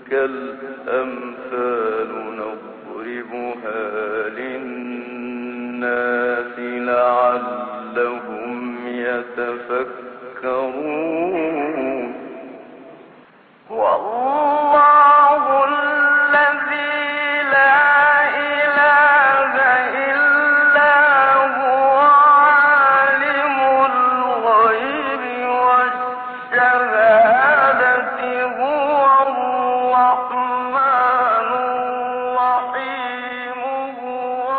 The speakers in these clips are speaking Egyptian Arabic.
وتلك الأمثال نضربها للناس لعلهم يتفكرون والله الذي لا إله إلا هو عالم الغيب والشهادة هو الرحمن الرحيم هو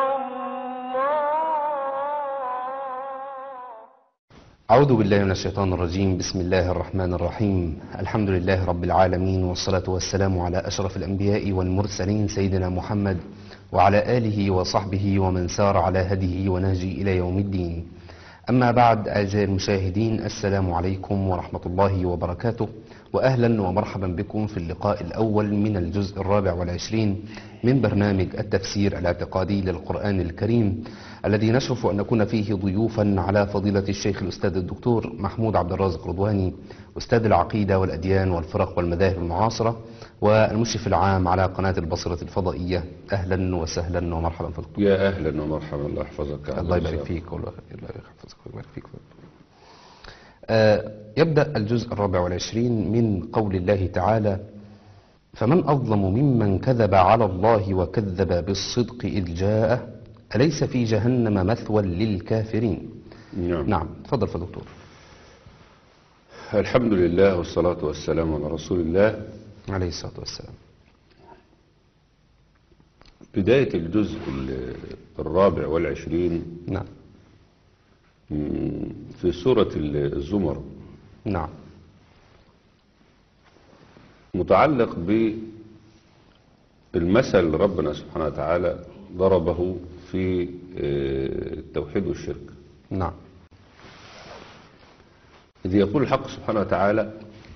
الله أعوذ بالله من الشيطان الرجيم بسم الله الرحمن الرحيم الحمد لله رب العالمين والصلاة والسلام على أشرف الأنبياء والمرسلين سيدنا محمد وعلى آله وصحبه ومن سار على هديه ونهجه إلى يوم الدين أما بعد أعزائي المشاهدين السلام عليكم ورحمة الله وبركاته وأهلا ومرحبا بكم في اللقاء الأول من الجزء الرابع والعشرين من برنامج التفسير الاعتقادي للقرآن الكريم الذي نشرف أن نكون فيه ضيوفا على فضيلة الشيخ الأستاذ الدكتور محمود عبد الرازق رضواني أستاذ العقيدة والأديان والفرق والمذاهب المعاصرة والمشرف العام على قناة البصرة الفضائية أهلا وسهلا ومرحبا فضيلة يا اهلا ومرحبا الله يحفظك يا الله عبد يبارك الرزاق. فيك والله الله يحفظك ويبارك فيك آه، يبدأ الجزء الرابع والعشرين من قول الله تعالى فمن أظلم ممن كذب على الله وكذب بالصدق إذ جاءه أليس في جهنم مثوى للكافرين نعم. نعم تفضل فضل دكتور الحمد لله والصلاة والسلام على رسول الله عليه الصلاة والسلام بداية الجزء ال- الرابع والعشرين نعم مم، في سورة ال- الزمر نعم متعلق بالمثل ربنا سبحانه وتعالى ضربه في آه، التوحيد والشرك نعم إذ يقول الحق سبحانه وتعالى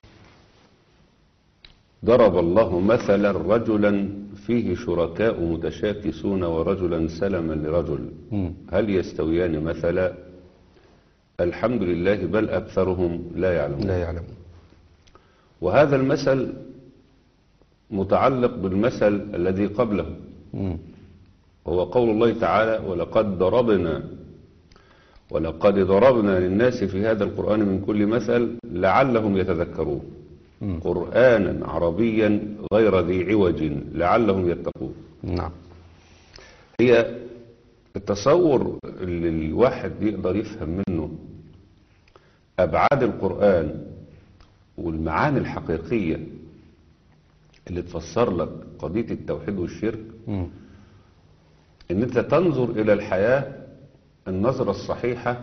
ضرب الله مثلا رجلا فيه شركاء متشاكسون ورجلا سلما لرجل مم. هل يستويان مثلا الحمد لله بل أكثرهم لا يعلمون لا يعلم وهذا المثل متعلق بالمثل الذي قبله مم. وهو قول الله تعالى ولقد ضربنا ولقد ضربنا للناس في هذا القرآن من كل مثل لعلهم يتذكرون مم. قرآنا عربيا غير ذي عوج لعلهم يتقون نعم هي التصور اللي الواحد يقدر يفهم منه أبعاد القرآن والمعاني الحقيقية اللي تفسر لك قضية التوحيد والشرك مم. ان انت تنظر الى الحياة النظرة الصحيحة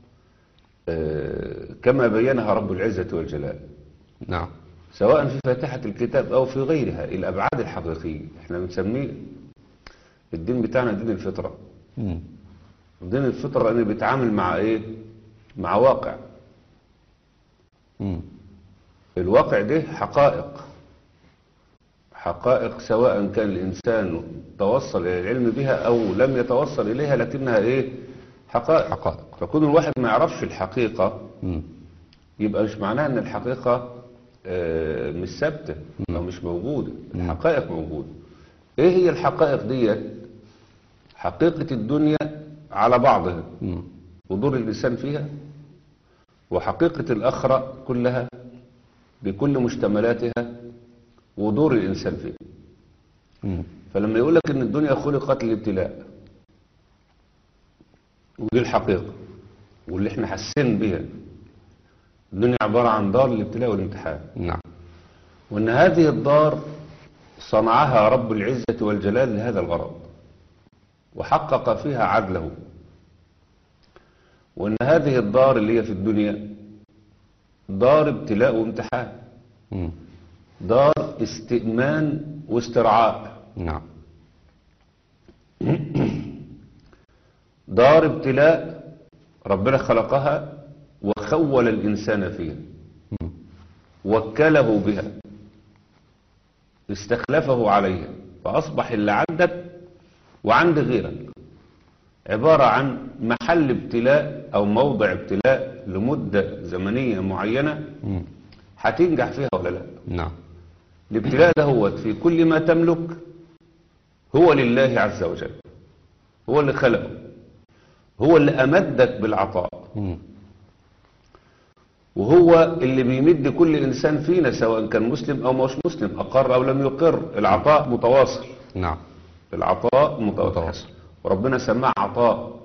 آه، كما بينها رب العزة والجلال نعم سواء في فاتحة الكتاب او في غيرها الابعاد الحقيقية احنا بنسميه الدين بتاعنا دين الفطرة مم. دين الفطرة لانه بيتعامل مع ايه مع واقع مم. الواقع ده حقائق حقائق سواء كان الإنسان توصل إلى العلم بها أو لم يتوصل إليها لكنها إيه حقائق حقائق. فكون الواحد ما يعرفش الحقيقة مم. يبقى مش معناها أن الحقيقة آه، مش ثابتة أو مش موجودة الحقائق موجودة إيه هي الحقائق دي حقيقة الدنيا على بعضها مم. ودور الإنسان فيها وحقيقة الآخرة كلها بكل مشتملاتها ودور الإنسان فيها مم. فلما يقول لك إن الدنيا خلقت للابتلاء ودي الحقيقة واللي احنا حاسين بيها الدنيا عبارة عن دار الابتلاء والامتحان نعم وإن هذه الدار صنعها رب العزة والجلال لهذا الغرض وحقق فيها عدله وإن هذه الدار اللي هي في الدنيا دار ابتلاء وامتحان مم. دار استئمان واسترعاء نعم دار ابتلاء ربنا خلقها وخول الإنسان فيها وكله بها استخلفه عليها فأصبح اللي عندك وعند غيرك عبارة عن محل ابتلاء أو موضع ابتلاء لمدة زمنية معينة مم. هتنجح فيها ولا لا نعم الابتلاء ده هو في كل ما تملك هو لله عز وجل هو اللي خلقه هو اللي أمدك بالعطاء مم. وهو اللي بيمد كل إنسان فينا سواء كان مسلم أو مش مسلم أقر أو لم يقر العطاء متواصل نعم العطاء متواصل متواصل. وربنا سماه عطاء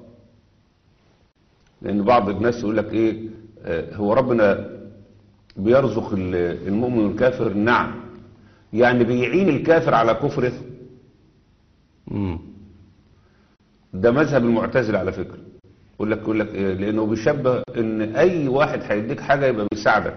لأن بعض الناس يقول لك إيه آه، هو ربنا بيرزق ال- المؤمن والكافر نعم يعني بيعين الكافر على كفره مم. ده مذهب المعتزله على فكرة يقول لك يقول لك إيه لأنه بيشبه إن أي واحد هيديك حاجة يبقى بيساعدك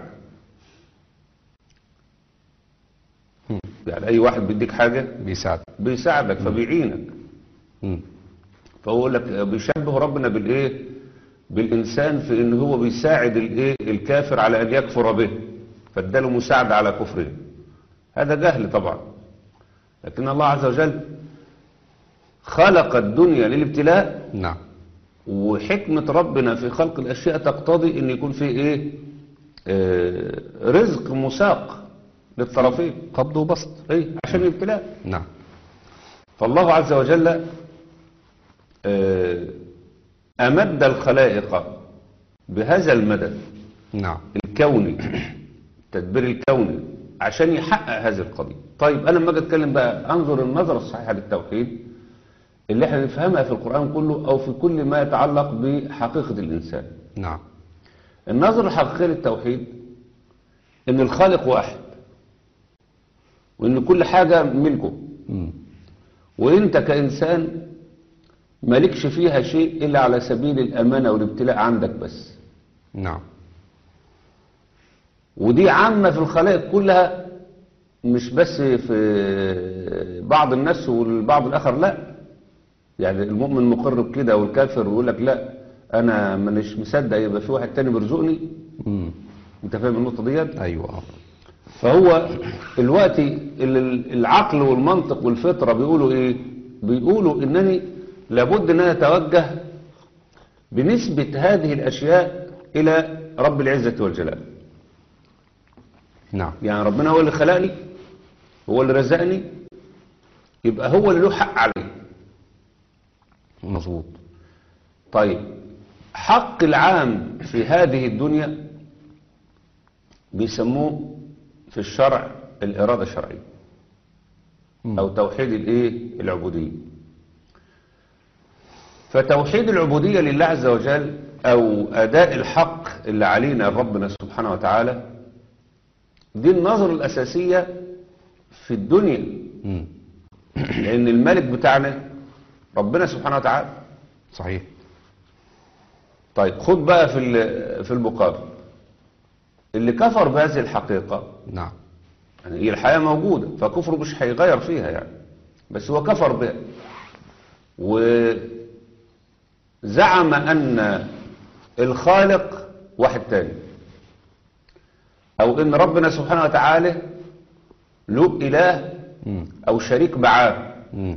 يعني أي واحد بيديك حاجة بيساعد بيساعدك فبيعينك مم. فهو يقول لك بيشبه ربنا بالايه بالانسان في ان هو بيساعد الايه الكافر على ان يكفر به فاداله مساعده على كفره هذا جهل طبعا لكن الله عز وجل خلق الدنيا للابتلاء نعم وحكمة ربنا في خلق الأشياء تقتضي أن يكون في إيه آه رزق مساق للطرفين قبض وبسط إيه عشان الابتلاء نعم فالله عز وجل آه، أمد الخلائق بهذا المدد نعم الكوني التدبير الكوني عشان يحقق هذه القضية طيب أنا لما أجي أتكلم بقى أنظر النظرة الصحيحة للتوحيد اللي احنا نفهمها في القرآن كله أو في كل ما يتعلق بحقيقة الإنسان نعم النظرة الحقيقية للتوحيد إن الخالق واحد وإن كل حاجة ملكه مم. وانت كإنسان مالكش فيها شيء إلا على سبيل الأمانة والابتلاء عندك بس نعم ودي عامة في الخلائق كلها مش بس في بعض الناس والبعض الآخر لا يعني المؤمن مقر بكده والكافر يقول لك لا أنا مانيش مصدق يبقى في واحد تاني بيرزقني مم. أنت فاهم النقطة ديت؟ أيوة آه. فهو الوقت ال- العقل والمنطق والفطرة بيقولوا ايه بيقولوا انني لابد ان انا اتوجه بنسبة هذه الاشياء الى رب العزة والجلال نعم يعني ربنا هو اللي خلقني هو اللي رزقني يبقى هو اللي له حق عليه مظبوط طيب حق العام في هذه الدنيا بيسموه في الشرع الإرادة الشرعية مم. أو توحيد الإيه العبودية فتوحيد العبودية لله عز وجل أو أداء الحق اللي علينا ربنا سبحانه وتعالى دي النظرة الأساسية في الدنيا مم. لأن الملك بتاعنا ربنا سبحانه وتعالى صحيح طيب خد بقى في ال- في المقابل اللي كفر بهذه الحقيقة نعم يعني هي الحياة موجودة فكفره مش هيغير فيها يعني بس هو كفر بها وزعم أن الخالق واحد تاني أو أن ربنا سبحانه وتعالى له إله مم. أو شريك معاه مم.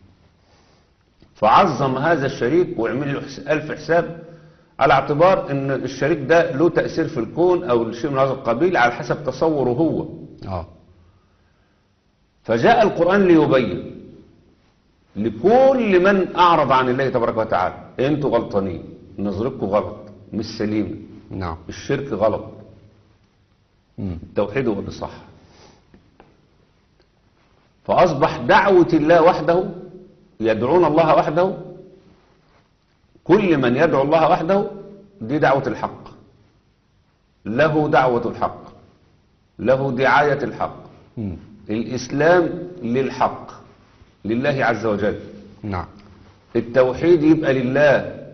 فعظم هذا الشريك ويعمل له حس- ألف حساب على اعتبار أن الشريك ده له تأثير في الكون أو شيء من هذا القبيل على حسب تصوره هو اه فجاء القرآن ليبين لكل من أعرض عن الله تبارك وتعالى أنتوا غلطانين نظرتكم غلط مش سليمة نعم الشرك غلط مم. التوحيد هو اللي صح فأصبح دعوة الله وحده يدعون الله وحده كل من يدعو الله وحده دي دعوة الحق له دعوة الحق له دعاية الحق مم. الإسلام للحق لله عز وجل نعم التوحيد يبقى لله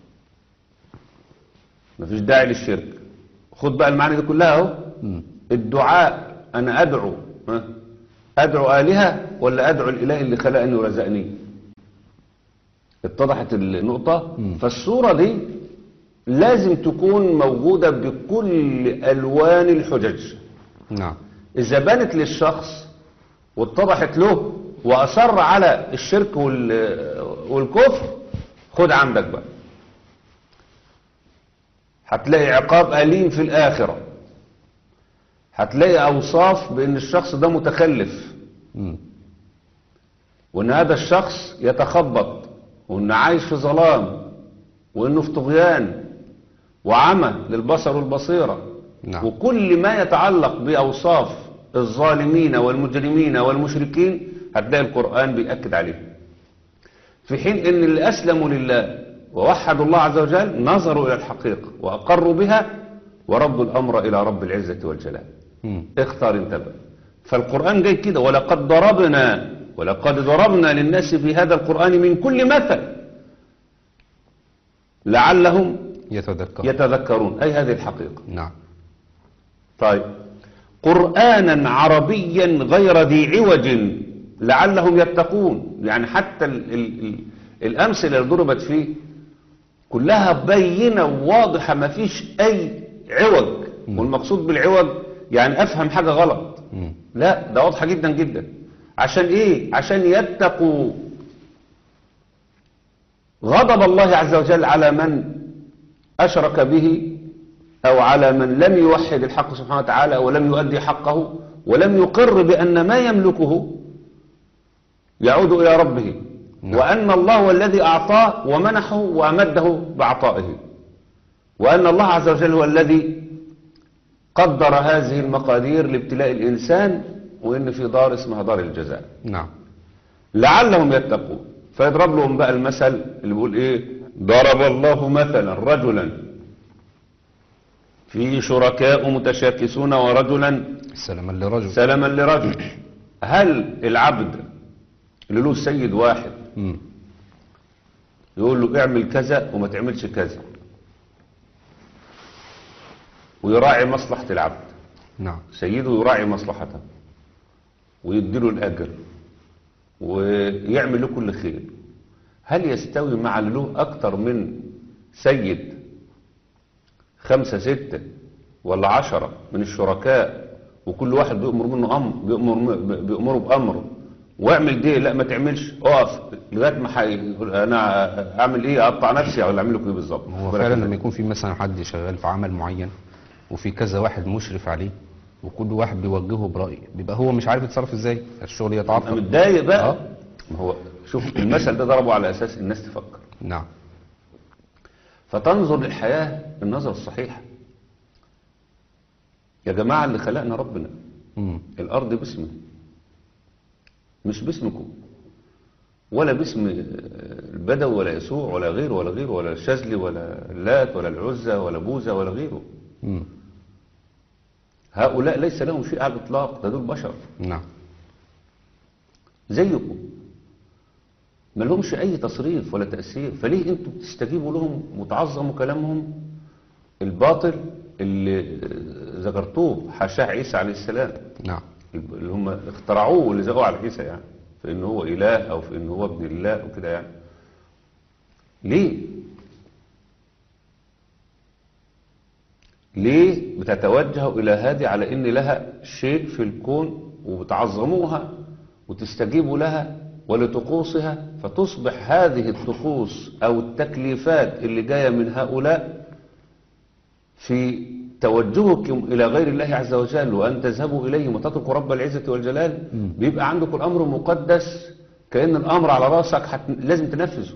مفيش داعي للشرك خد بقى المعاني دي كلها اهو مم. الدعاء انا ادعو ها؟ ادعو الهه ولا ادعو الاله اللي خلقني ورزقني اتضحت النقطه مم. فالصوره دي لازم تكون موجوده بكل الوان الحجج نعم إذا بانت للشخص واتضحت له وأصر على الشرك وال- والكفر خد عندك بقى هتلاقي عقاب أليم في الآخرة هتلاقي أوصاف بأن الشخص ده متخلف مم. وأن هذا الشخص يتخبط وأن عايش في ظلام وأنه في طغيان وعمى للبصر والبصيرة نعم. وكل ما يتعلق بأوصاف الظالمين والمجرمين والمشركين هتلاقي القرآن بيأكد عليه في حين ان اللي اسلموا لله ووحدوا الله عز وجل نظروا الى الحقيقة واقروا بها وردوا الامر الى رب العزة والجلال مم. اختار انت بقى فالقرآن جاي كده ولقد ضربنا ولقد ضربنا للناس في هذا القرآن من كل مثل لعلهم يتذكر يتذكرون أي هذه الحقيقة نعم طيب قرآنا عربيا غير ذي عوج لعلهم يتقون يعني حتى ال ال ال الأمثلة اللي ضربت فيه كلها بينة وواضحة ما فيش أي عوج والمقصود بالعوج يعني أفهم حاجة غلط مم. لا ده واضحة جدا جدا عشان ايه عشان يتقوا غضب الله عز وجل على من أشرك به أو على من لم يوحد الحق سبحانه وتعالى ولم يؤدي حقه ولم يقر بأن ما يملكه يعود إلى ربه نعم. وأن الله هو الذي أعطاه ومنحه وأمده بعطائه وأن الله عز وجل هو الذي قدر هذه المقادير لابتلاء الإنسان وإن في دار اسمها دار الجزاء نعم لعلهم يتقون فيضرب لهم بقى المثل اللي بيقول ايه ضرب الله مثلا رجلا فيه شركاء متشاكسون ورجلا سلاما لرجل سلما لرجل هل العبد اللي له سيد واحد مم. يقول له اعمل كذا وما تعملش كذا ويراعي مصلحة العبد نعم سيده يراعي مصلحته ويديله الأجر ويعمل له كل خير هل يستوي مع اللي له أكتر من سيد خمسة ستة ولا عشرة من الشركاء وكل واحد بيأمر منه أمر بيأمر بيأمره بأمره واعمل دي لا ما تعملش اقف لغايه ما حي... انا اعمل ايه اقطع نفسي ولا اعمل لكم ايه بالظبط هو فعلا لما يكون في مثلا حد شغال في عمل معين وفي كذا واحد مشرف عليه وكل واحد بيوجهه برأي بيبقى هو مش عارف يتصرف ازاي الشغل أنا يتعطل متضايق بقى آه. ما هو شوف المثل ده ضربه على اساس الناس تفكر نعم فتنظر للحياة النظرة الصحيحة يا جماعة اللي خلقنا ربنا مم. الأرض باسمه مش باسمكم ولا باسم البدوي ولا يسوع ولا غيره ولا غيره ولا الشاذلي ولا اللات ولا العزة ولا بوذا ولا غيره مم. هؤلاء ليس لهم شيء على الإطلاق ده دول بشر نعم زيكم ما لهمش أي تصريف ولا تأثير فليه أنتوا بتستجيبوا لهم وتعظموا كلامهم الباطل اللي ذكرتوه حاشاه عيسى عليه السلام نعم اللي هم اخترعوه واللي زقوا على عيسى يعني في ان هو اله او في ان هو ابن الله وكده يعني ليه ليه بتتوجهوا الى هذه على ان لها شيء في الكون وبتعظموها وتستجيبوا لها ولطقوسها فتصبح هذه الطقوس او التكليفات اللي جايه من هؤلاء في توجهكم إلى غير الله عز وجل وأن تذهبوا إليهم وتتركوا رب العزة والجلال بيبقى عندكم الأمر مقدس كأن الأمر على راسك حت... لازم تنفذه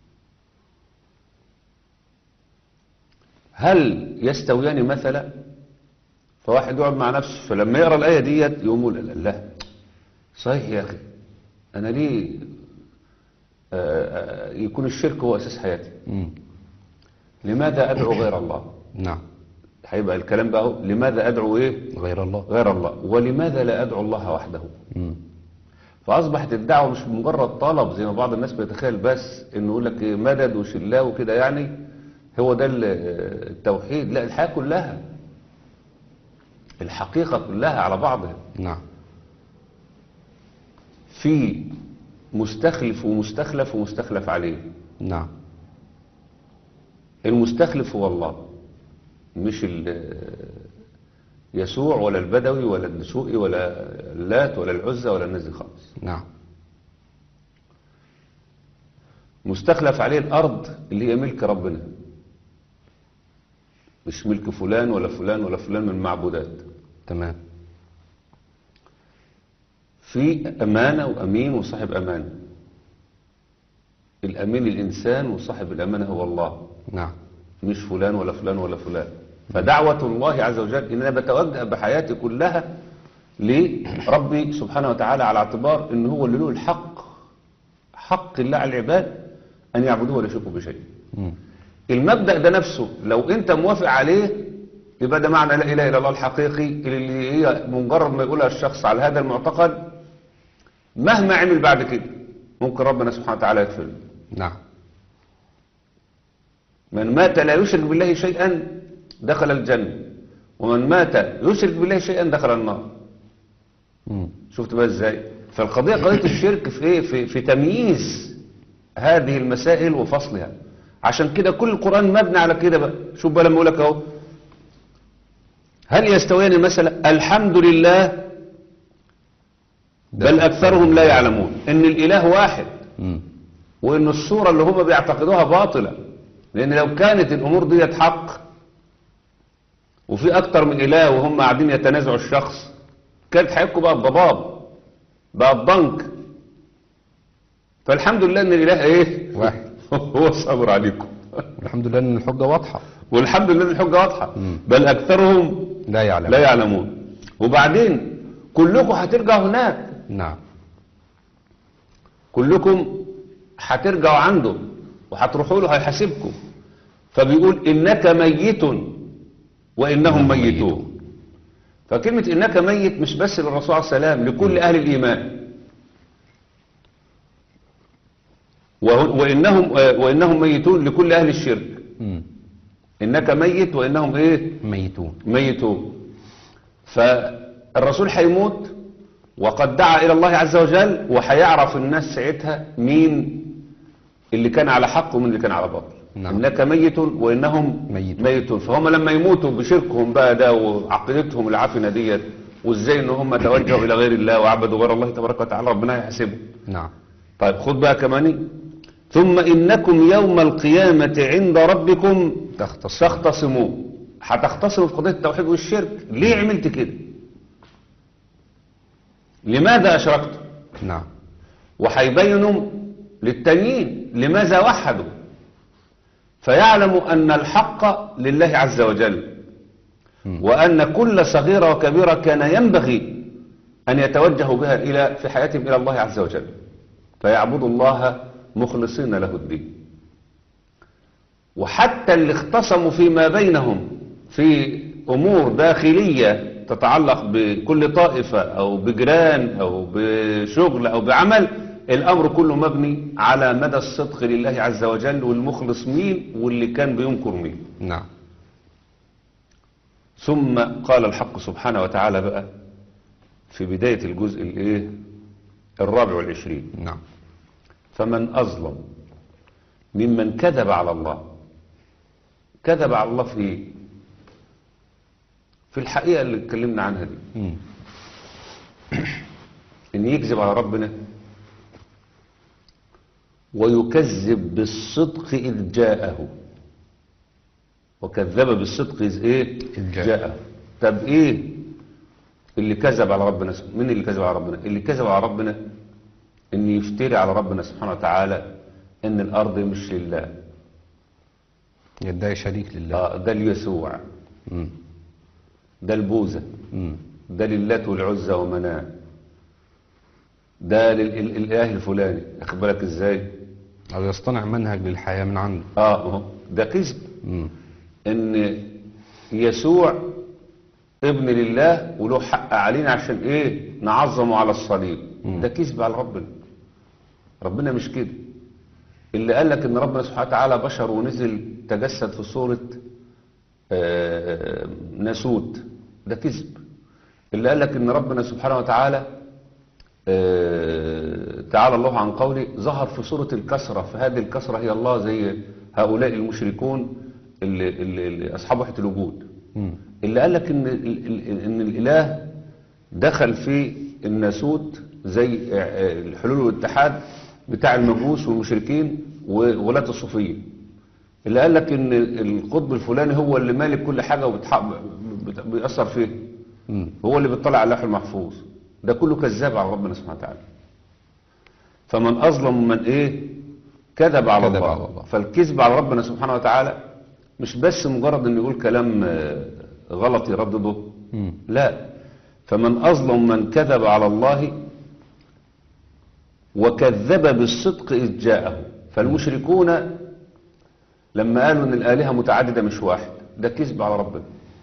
هل يستويان مثلا فواحد يقعد مع نفسه فلما يقرأ الآية ديت يقوم يقول لا لا صحيح يا أخي أنا ليه آه، آه، يكون الشرك هو أساس حياتي مم. لماذا أدعو غير الله نعم هيبقى الكلام بقى اهو لماذا أدعو إيه غير الله غير الله ولماذا لا أدعو الله وحده مم. فأصبحت الدعوة مش مجرد طلب زي ما بعض الناس بيتخيل بس إنه يقول لك إيه مدد وشلاه وكده يعني هو ده ال- التوحيد لا الحياة كلها الحقيقة كلها على بعضها نعم في مستخلف ومستخلف ومستخلف عليه نعم المستخلف هو الله مش ال- يسوع ولا البدوي ولا الدسوقي ولا اللات ولا العزة ولا الناس دي خالص نعم مستخلف عليه الأرض اللي هي ملك ربنا مش ملك فلان ولا فلان ولا فلان من المعبودات تمام في أمانة وأمين وصاحب أمانة الأمين الإنسان وصاحب الأمانة هو الله نعم مش فلان ولا فلان ولا فلان فدعوة الله عز وجل إن أنا بتوجه بحياتي كلها لربي سبحانه وتعالى على اعتبار إن هو اللي له الحق حق الله على العباد أن يعبدوه ولا يشركوا بشيء مم. المبدأ ده نفسه لو أنت موافق عليه يبقى ده معنى لا إله إلا الله الحقيقي اللي هي مجرد ما يقولها الشخص على هذا المعتقد مهما عمل بعد كده ممكن ربنا سبحانه وتعالى يغفر له نعم من مات لا يشرك بالله شيئا دخل الجنة ومن مات يشرك بالله شيئا دخل النار مم. شفت بقى ازاي فالقضية قضية الشرك في ايه في, في تمييز هذه المسائل وفصلها عشان كده كل القرآن مبني على كده بقى شوف بقى لما يقول لك اهو هل يستويان المسألة الحمد لله بل أكثرهم لا يعلمون إن الإله واحد مم. وإن الصورة اللي هم بيعتقدوها باطلة لأن لو كانت الأمور ديت حق وفي أكتر من إله وهم قاعدين يتنازعوا الشخص كانت هيبقوا بقى الضباب بقى الضنك فالحمد لله إن الإله إيه واحد. هو الصبر عليكم الحمد لله ان الحجة واضحة والحمد لله إن الحجة واضحة مم. بل أكثرهم لا يعلم لا يعلمون وبعدين كلكم هترجعوا هناك نعم كلكم هترجعوا عنده وهتروحوا له هيحاسبكم فبيقول إنك ميت وإنهم ميتون فكلمة إنك ميت مش بس للرسول عليه السلام لكل أهل الإيمان وه- وإنهم, آه، وإنهم ميتون لكل أهل الشرك مم. إنك ميت وإنهم إيه ميتون ميتون فالرسول هيموت وقد دعا إلى الله عز وجل وهيعرف الناس ساعتها مين اللي كان على حق ومين اللي كان على باطل نعم. إنك ميت وإنهم ميتون. ميتون فهم لما يموتوا بشركهم بقى ده وعقيدتهم العفنة ديت وإزاي إن هم توجهوا إلى غير الله وعبدوا غير الله تبارك وتعالى ربنا يحاسبهم نعم طيب خد بقى كمان ثم إنكم يوم القيامة عند ربكم تختصر تختصموا هتختصموا في قضية التوحيد والشرك ليه عملت كده لماذا أشركتم نعم وهيبينوا للتانيين لماذا وحدوا فيعلموا أن الحق لله عز وجل مم. وأن كل صغيرة وكبيرة كان ينبغي أن يتوجهوا بها إلى في حياتهم إلى الله عز وجل فيعبدوا الله مخلصين له الدين وحتى اللي اختصموا فيما بينهم في أمور داخلية تتعلق بكل طائفة أو بجيران أو بشغل أو بعمل الأمر كله مبني على مدى الصدق لله عز وجل والمخلص مين واللي كان بينكر مين نعم ثم قال الحق سبحانه وتعالى بقى في بداية الجزء الايه الرابع والعشرين نعم فمن أظلم ممن كذب على الله كذب على الله في ايه في الحقيقة اللي اتكلمنا عنها دي مم. ان يكذب على ربنا ويكذب بالصدق إذ جاءه وكذب بالصدق إذ إيه إذ جاءه. جاءه طب إيه اللي كذب على ربنا مين اللي كذب على ربنا اللي كذب على ربنا ان يفتري على ربنا سبحانه وتعالى ان الارض مش لله يدعي شريك لله آه، ده اليسوع مم. ده البوذا مم. ده للات والعزى ومناه ده للاله الفلاني اخد بالك ازاي أو يصطنع منهج للحياة من عنده اه أهو. ده كذب مم. ان يسوع ابن لله وله حق علينا عشان ايه نعظمه على الصليب مم. ده كذب على ربنا ربنا مش كده اللي قال لك ان ربنا سبحانه وتعالى بشر ونزل تجسد في صورة آه، ناسوت ده كذب اللي قال لك ان ربنا سبحانه وتعالى آه، تعالى الله عن قولي ظهر في صورة الكسرة فهذه الكسرة هي الله زي هؤلاء المشركون اللي, اللي, اللي أصحاب وحدة الوجود مم. اللي قال لك إن, ال- ال- إن الإله دخل في الناسوت زي آه، الحلول والاتحاد بتاع المجوس والمشركين وولاة الصوفية اللي قال لك إن القطب الفلاني هو اللي مالك كل حاجة وبيأثر فيه مم. هو اللي بيطلع على اللوح المحفوظ ده كله كذاب على ربنا سبحانه وتعالى فمن أظلم من إيه كذب على, كذب الله. على الله. فالكذب على ربنا سبحانه وتعالى مش بس مجرد أن يقول كلام آه، غلط يردده مم. لا فمن أظلم من كذب على الله وكذب بالصدق إذ جاءه فالمشركون لما قالوا أن الآلهة متعددة مش واحد ده كذب على ربنا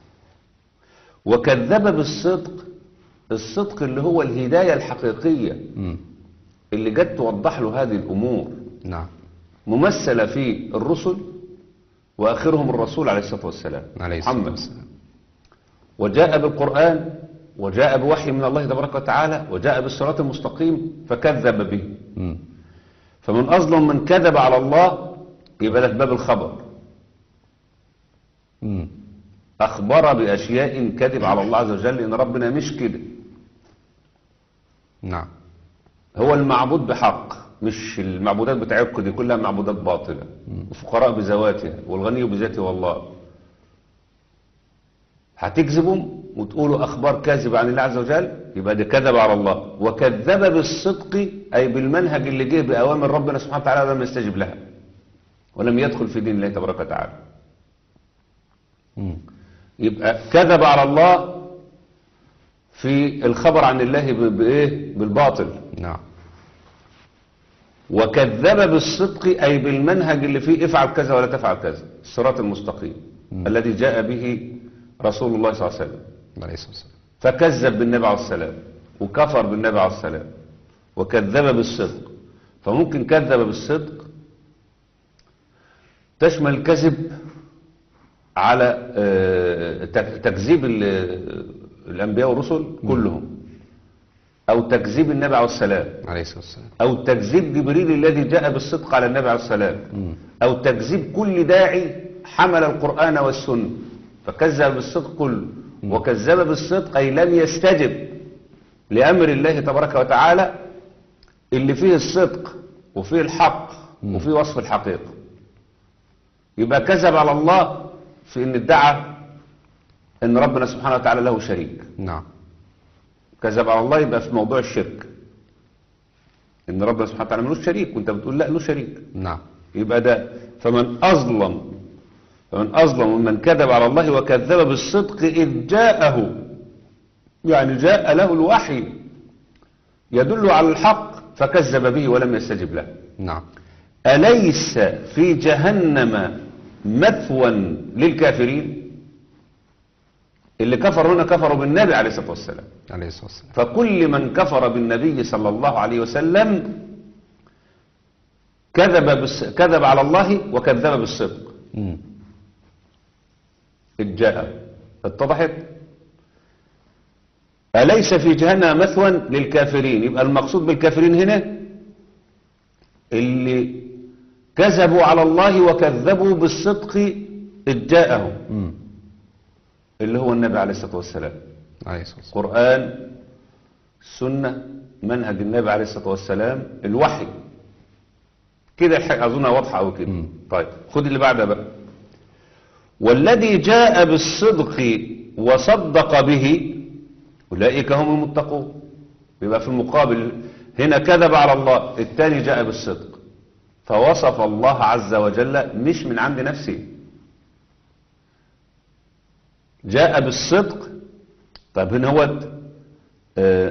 وكذب بالصدق الصدق اللي هو الهداية الحقيقية مم. اللي جت توضح له هذه الأمور نعم ممثلة في الرسل وآخرهم الرسول عليه الصلاة والسلام عليه الصلاة محمد والسلام وجاء بالقرآن وجاء بوحي من الله تبارك وتعالى وجاء بالصراط المستقيم فكذب به مم. فمن أظلم من كذب على الله يبقى ده في باب الخبر مم. أخبر بأشياء كذب على الله عز وجل إن ربنا مش كده نعم هو المعبود بحق مش المعبودات بتاعتكم دي كلها معبودات باطلة وفقراء بذواتها والغني بذاته والله هتكذبوا وتقولوا أخبار كاذبة عن الله عز وجل يبقى ده كذب على الله وكذب بالصدق أي بالمنهج اللي جه بأوامر ربنا سبحانه وتعالى ولم يستجب لها ولم يدخل في دين الله تبارك وتعالى مم. يبقى كذب على الله في الخبر عن الله ب- بإيه بالباطل نعم وكذب بالصدق أي بالمنهج اللي فيه افعل كذا ولا تفعل كذا الصراط المستقيم الذي جاء به رسول الله صلى الله عليه وسلم عليه الصلاة والسلام فكذب بالنبي عليه السلام وكفر بالنبي عليه السلام وكذب بالصدق فممكن كذب بالصدق تشمل الكذب على آه، تك- تكذيب ال- الأنبياء والرسل كلهم أو تكذيب النبي عليه السلام عليه الصلاة والسلام أو تكذيب جبريل الذي جاء بالصدق على النبي عليه السلام أو تكذيب كل داعي حمل القرآن والسنة فكذب بالصدق كله وكذب بالصدق أي لم يستجب لأمر الله تبارك وتعالى اللي فيه الصدق وفيه الحق وفيه وصف الحقيقة يبقى كذب على الله في ان ادعى ان ربنا سبحانه وتعالى له شريك نعم كذب على الله يبقى في موضوع الشرك ان ربنا سبحانه وتعالى ملوش شريك وانت بتقول لا له شريك نعم يبقى ده فمن أظلم فمن أظلم ممن كذب على الله وكذب بالصدق إذ جاءه يعني جاء له الوحي يدل على الحق فكذب به ولم يستجب له نعم أليس في جهنم مثوى للكافرين اللي كفروا هنا كفروا بالنبي عليه الصلاة والسلام عليه الصلاة والسلام فكل من كفر بالنبي صلى الله عليه وسلم كذب بس كذب على الله وكذب بالصدق مم. إذ جاء اتضحت أليس في جهنم مثوى للكافرين يبقى المقصود بالكافرين هنا اللي كذبوا على الله وكذبوا بالصدق إذ جاءهم مم. اللي هو النبي عليه الصلاة والسلام عليه الصلاة والسلام قرآن السنة منهج النبي عليه الصلاة والسلام الوحي كده الحقيقة أظنها واضحة أو كده مم. طيب خد اللي بعدها بقى والذي جاء بالصدق وصدق به أولئك هم المتقون يبقى في المقابل هنا كذب على الله الثاني جاء بالصدق فوصف الله عز وجل مش من عند نفسه جاء بالصدق طيب هنا هو آه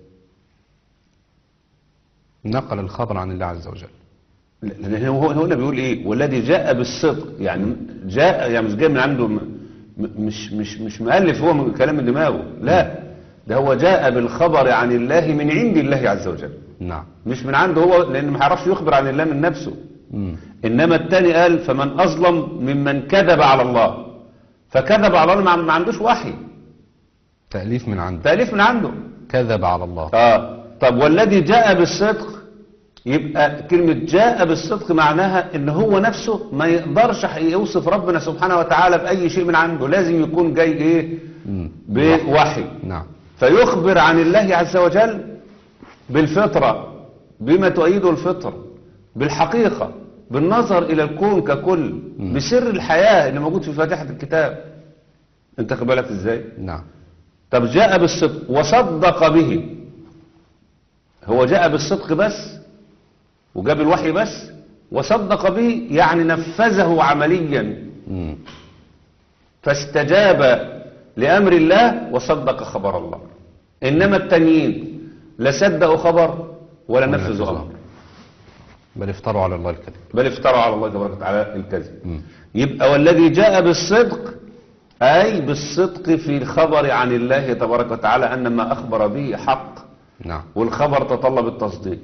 نقل الخبر عن الله عز وجل لأن هو هو هنا بيقول ايه والذي جاء بالصدق يعني جاء يعني مش جاي من عنده م- م- مش مش مش مؤلف هو من كلام من دماغه لا ده هو جاء بالخبر عن الله من عند الله عز وجل نعم مش من عنده هو لان ما يعرفش يخبر عن الله من نفسه مم. انما الثاني قال فمن اظلم ممن كذب على الله فكذب على الله ما ما عندوش وحي تأليف من عنده تاليف من عنده كذب على الله اه طب والذي جاء بالصدق يبقى كلمة جاء بالصدق معناها ان هو نفسه ما يقدرش يوصف ربنا سبحانه وتعالى بأي شيء من عنده لازم يكون جاي ايه مم. بوحي نعم فيخبر عن الله عز وجل بالفطرة بما تؤيده الفطرة بالحقيقة بالنظر إلى الكون ككل بسر الحياة اللي موجود في فاتحة الكتاب انت خد بالك ازاي نعم طب جاء بالصدق وصدق به هو جاء بالصدق بس وجاب الوحي بس وصدق به يعني نفذه عمليا مم. فاستجاب لأمر الله وصدق خبر الله إنما التانيين لا صدقوا خبر ولا نفذوا نفذوا أمر بل افتروا على الله الكذب بل افتروا على الله تبارك وتعالى الكذب مم. يبقى والذي جاء بالصدق أي بالصدق في الخبر عن الله تبارك وتعالى أن ما أخبر به حق نعم والخبر تطلب التصديق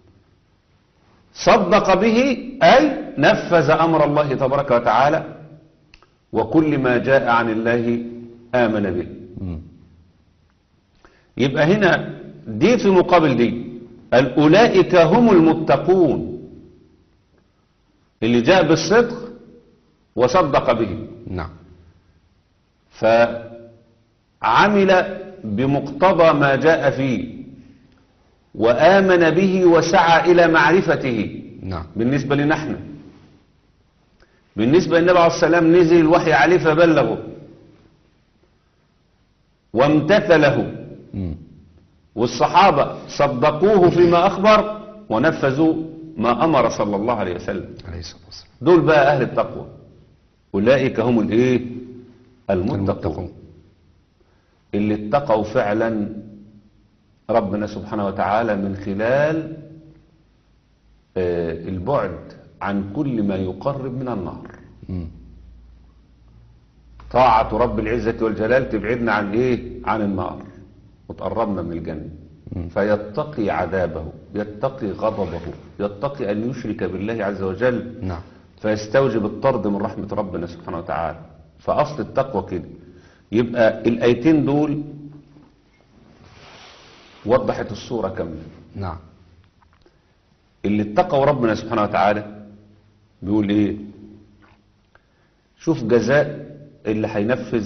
صدق به أي نفذ أمر الله تبارك وتعالى وكل ما جاء عن الله آمن به مم. يبقى هنا دي في مقابل دي قال أولئك هم المتقون اللي جاء بالصدق وصدق به نعم فعمل بمقتضى ما جاء فيه وآمن به وسعى إلى معرفته نعم بالنسبة لنا احنا بالنسبة للنبي عليه السلام نزل الوحي عليه فبلغه وامتثله مم. والصحابة صدقوه فيما أخبر ونفذوا ما أمر صلى الله عليه وسلم عليه الصلاة والسلام دول بقى أهل التقوى أولئك هم الإيه المتقون المتقون اللي اتقوا فعلا ربنا سبحانه وتعالى من خلال آه، البعد عن كل ما يقرب من النار مم. طاعة رب العزة والجلال تبعدنا عن ايه عن النار وتقربنا من الجنة فيتقي عذابه يتقي غضبه يتقي أن يشرك بالله عز وجل نعم فيستوجب الطرد من رحمة ربنا سبحانه وتعالى فأصل التقوى كده يبقى الآيتين دول وضحت الصورة كاملة نعم اللي اتقوا ربنا سبحانه وتعالى بيقول ايه شوف جزاء اللي هينفذ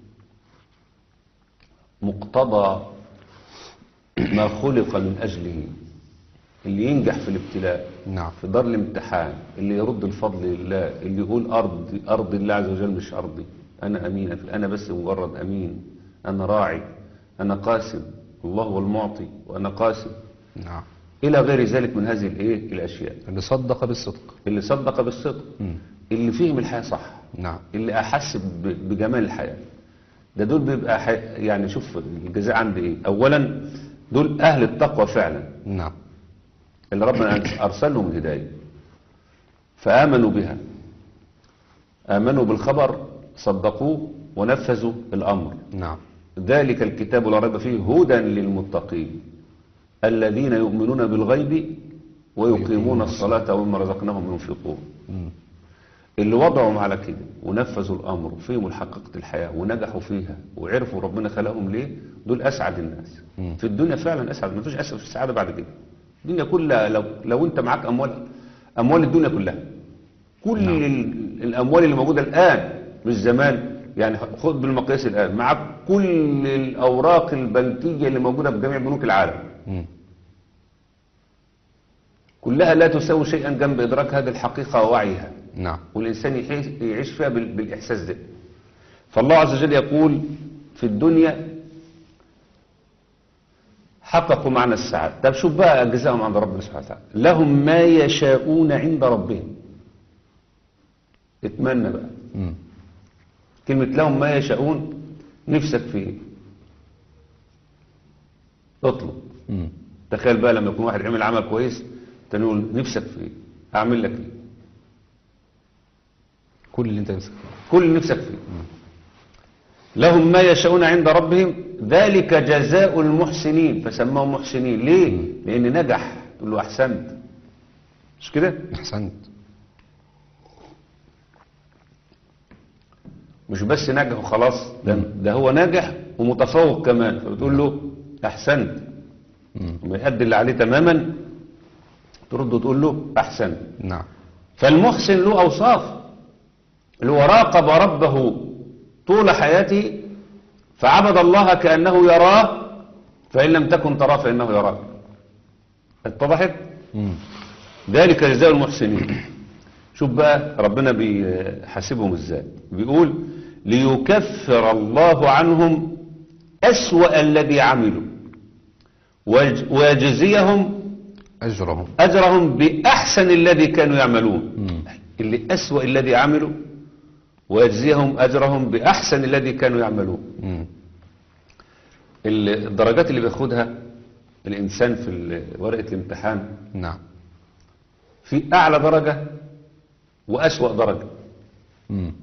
مقتضى ما خلق من أجله اللي ينجح في الابتلاء نعم في دار الامتحان اللي يرد الفضل لله اللي يقول أرض أرض الله عز وجل مش أرضي أنا أمين أنا بس مجرد أمين أنا راعي أنا قاسم الله هو المعطي وأنا قاسم نعم إلى غير ذلك من هذه الإيه الأشياء اللي صدق بالصدق اللي صدق بالصدق مم. اللي فهم الحياة صح نعم اللي أحس ب- بجمال الحياة ده دول بيبقى حي... يعني شوف الجزاء عندي إيه أولا دول أهل التقوى فعلا نعم اللي ربنا أرسلهم الهداية فآمنوا بها آمنوا بالخبر صدقوه ونفذوا الأمر نعم ذلك الكتاب لا ريب فيه هدى للمتقين الذين يؤمنون بالغيب ويقيمون الصلاة ومما رزقناهم ينفقون مم. اللي وضعهم على كده ونفذوا الأمر وفهموا حقيقة الحياة ونجحوا فيها وعرفوا ربنا خلقهم ليه دول أسعد الناس مم. في الدنيا فعلا أسعد ما فيش أسعد في السعادة بعد كده الدنيا كلها لو, لو أنت معاك أموال أموال الدنيا كلها كل نعم. ال- الأموال اللي موجودة الآن مش زمان يعني خد بالمقياس الآن معاك كل الأوراق البنكية اللي موجودة في جميع بنوك العالم مم. كلها لا تساوي شيئا جنب إدراك هذه الحقيقة ووعيها نعم والإنسان يحيش- يعيش فيها بال- بالإحساس ده فالله عز وجل يقول في الدنيا حققوا معنى السعادة طب شوف بقى جزاهم عند ربنا سبحانه وتعالى لهم ما يشاءون عند ربهم اتمنى بقى مم. كلمة لهم ما يشاءون نفسك فيه اطلب مم. تخيل بقى لما يكون واحد عمل عمل كويس تاني يقول نفسك فيه اعمل لك ايه كل اللي انت نفسك فيه. كل اللي نفسك فيه لهم ما يشاءون عند ربهم ذلك جزاء المحسنين فسماهم محسنين ليه لان نجح تقول له احسنت مش كده احسنت مش بس نجح وخلاص ده, ده هو ناجح ومتفوق كمان فبتقول له احسنت مم. لما يأدي اللي عليه تماما ترد وتقول له احسنت نعم فالمحسن له أوصاف اللي هو راقب ربه طول حياته فعبد الله كأنه يراه فإن لم تكن تراه فإنه يراك اتضحت مم. ذلك جزاء المحسنين شوف بقى ربنا بيحاسبهم ازاي بيقول ليكفر الله عنهم أسوأ الذي عملوا ويج- ويجزيهم أجرهم أجرهم بأحسن الذي كانوا يعملون مم. اللي أسوأ الذي عملوا ويجزيهم أجرهم بأحسن الذي كانوا يعملون مم. ال- الدرجات اللي بياخدها الإنسان في ال- ورقة الامتحان نعم في أعلى درجة وأسوأ درجة مم.